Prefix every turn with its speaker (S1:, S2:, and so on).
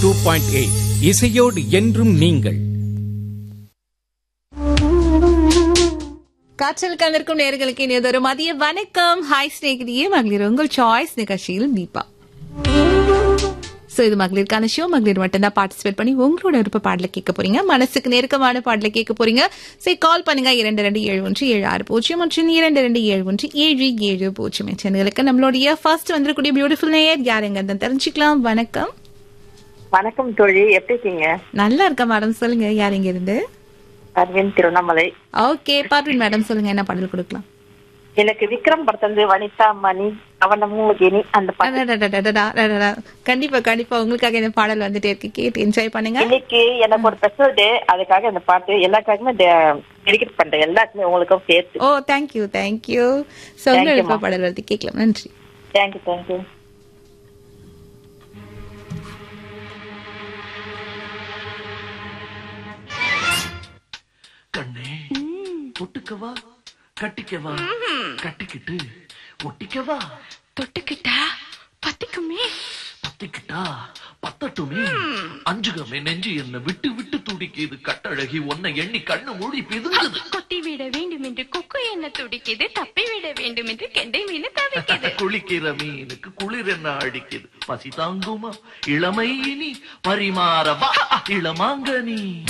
S1: Two point eight இசையோடு என்றும் நீங்கள்
S2: காற்றல் கலந்திருக்கும் நேர்களுக்கு இனியதொரு மதிய வணக்கம் ஹாய் ஸ்நேகிதியே மகளிர் உங்கள் சாய்ஸ் நிகழ்ச்சியில் தீபா சோ இது மகளிருக்கான ஷோ மகளிர் மட்டும்தான் பார்ட்டிசிபேட் பண்ணி உங்களோட விருப்ப பாடல கேட்க போறீங்க மனசுக்கு நெருக்கமான பாடல கேட்க போறீங்க சரி கால் பண்ணுங்க இரண்டு ரெண்டு ஏழு ஒன்று ஏழு ஆறு பூஜ்ஜியம் மற்றும் இரண்டு ரெண்டு ஏழு ஒன்று ஏழு ஏழு பூஜ்ஜியம் சேனலுக்கு நம்மளுடைய ஃபர்ஸ்ட் வந்திருக்கக்கூடிய பியூட்டிஃபுல் நேயர் யாருங்க அந்த தெரிஞ்சுக்கலாம் வணக்கம்
S3: வணக்கம் தோழி எப்படி இருக்கீங்க
S2: நல்லா இருக்க மேடம் சொல்லுங்க யார் இங்க இருந்து
S3: அரவிந்த் திருவண்ணாமலை
S2: ஓகே பார்வின் மேடம் சொல்லுங்க என்ன பாடல் கொடுக்கலாம்
S3: எனக்கு விக்ரம் படத்துல வனிதா மணி அவனமும் இனி அந்த பாட்டு
S2: அடடடடடடா, அடடடா. கண்டிப்பா கண்டிப்பா உங்களுக்காக இந்த பாடல் வந்துட்டே இருக்கு கேட்டு என்ஜாய் பண்ணுங்க
S3: இன்னைக்கு எனக்கு ஒரு ஸ்பெஷல் டே அதுக்காக இந்த பாட்டு எல்லாருக்காகவுமே டெடிகேட் பண்றேன் எல்லாருக்குமே உங்களுக்கும் சேர்த்து
S2: oh thank you thank you so
S3: Thank you,
S2: உங்களோட
S3: ma'am.
S2: பாடல் வருது கேட்கலாம் நன்றி
S3: தேங்க்யூ தேங்க்யூ
S4: கண்ணே தொட்டுக்கவா கட்டிக்கவா கட்டிக்கிட்டு ஒட்டிக்கவா
S5: தொட்டுக்கிட்டா பத்திக்குமே
S4: பத்திக்கிட்டா பத்தட்டுமே அஞ்சுகமே நெஞ்சு என்ன விட்டு விட்டு துடிக்குது கட்டழகி உன்னை எண்ணி கண்ணு மூடி பிதுங்குது
S5: கொத்தி விட வேண்டும் என்று கொக்கு என்ன துடிக்குது தப்பி விட வேண்டும் என்று கெண்டை மீன் தவிக்குது
S4: குளிக்கிற மீனுக்கு குளிர் என்ன அடிக்குது பசி தாங்குமா இளமை இனி பரிமாறவா இளமாங்கனி